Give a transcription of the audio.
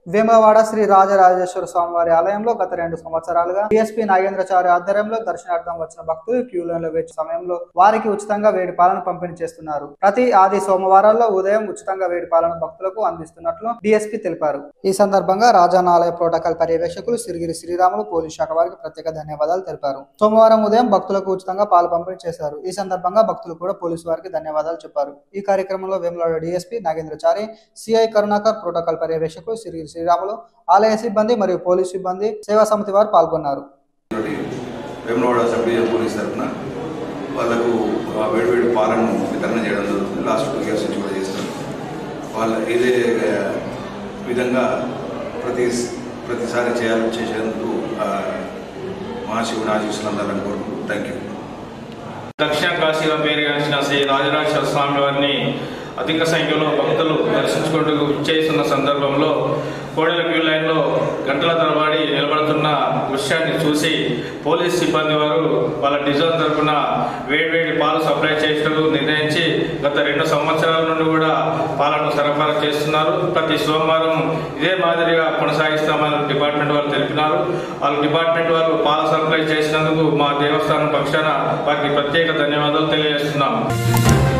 వేములవాడ శ్రీ రాజరాజేశ్వర స్వామివారి ఆలయంలో గత రెండు సంవత్సరాలుగా డిఎస్పీ నాగేంద్రచారి ఆధ్వర్యంలో దర్శనార్థం వచ్చిన భక్తులు క్యూ లైన్ లో వేచి సమయంలో వారికి ఉచితంగా వేడి పాలను పంపిణీ చేస్తున్నారు ప్రతి ఆది సోమవారాల్లో ఉదయం ఉచితంగా వేడి పాలను భక్తులకు అందిస్తున్నట్లు డిఎస్పీ తెలిపారు ఈ సందర్భంగా రాజాన ఆలయ ప్రోటోకాల్ పర్యవేక్షకులు సిరిగిరి శ్రీరాములు పోలీస్ శాఖ వారికి ప్రత్యేక ధన్యవాదాలు తెలిపారు సోమవారం ఉదయం భక్తులకు ఉచితంగా పాలు పంపిణీ చేశారు ఈ సందర్భంగా భక్తులు కూడా పోలీసు వారికి ధన్యవాదాలు చెప్పారు ఈ కార్యక్రమంలో Vemulawada DSP Nagendrachari CI Karunakar protocol పర్యవేక్షకులు సిరిగిరి శ్రీరాములు ఆలయ సిబ్బంది మరియు పోలీసు సిబ్బంది సేవా సమితి వారు పాల్గొన్నారు తోటి వేములవాడ సబ్ డివిజన్ పోలీస్ తరఫున వాళ్ళకు ఆ వేడివేడి పాలను వితరణ చేయడం జరుగుతుంది లాస్ట్ టూ ఇయర్స్ నుంచి కూడా చేస్తారు వాళ్ళ ఇదే ఆ, విధంగా ప్రతి ప్రతిసారి చేయాలి చేసేందుకు ఆ, మహాశివుని ఆశీస్సులు అందాలని కోరుకుంటూ థ్యాంక్ యూ దక్షిణ కాశీగా పేరుగాంచిన శ్రీ రాజరాజేశ్వర స్వామి వారిని అధిక సంఖ్యలో భక్తులు దర్శించుకుంటూ చేస్తున్న సందర్భంలో కోడెల క్యూ లైన్లో గంటల తరబడి నిలబడుతున్న దృశ్యాన్ని చూసి పోలీస్ సిబ్బంది వారు వాళ్ళ డిజైన్ తరఫున వేడివేడి పాలు సప్లై చేసినట్టు నిర్ణయించి గత రెండు సంవత్సరాల నుండి కూడా పాలను సరఫరా చేస్తున్నారు ప్రతి సోమవారం ఇదే మాదిరిగా కొనసాగిస్తామని డిపార్ట్మెంట్ వాళ్ళు తెలిపినారు వాళ్ళ డిపార్ట్మెంట్ వాళ్ళు పాల సప్లై చేసినందుకు మా దేవస్థానం పక్షాన వారికి ప్రత్యేక ధన్యవాదాలు తెలియజేస్తున్నాం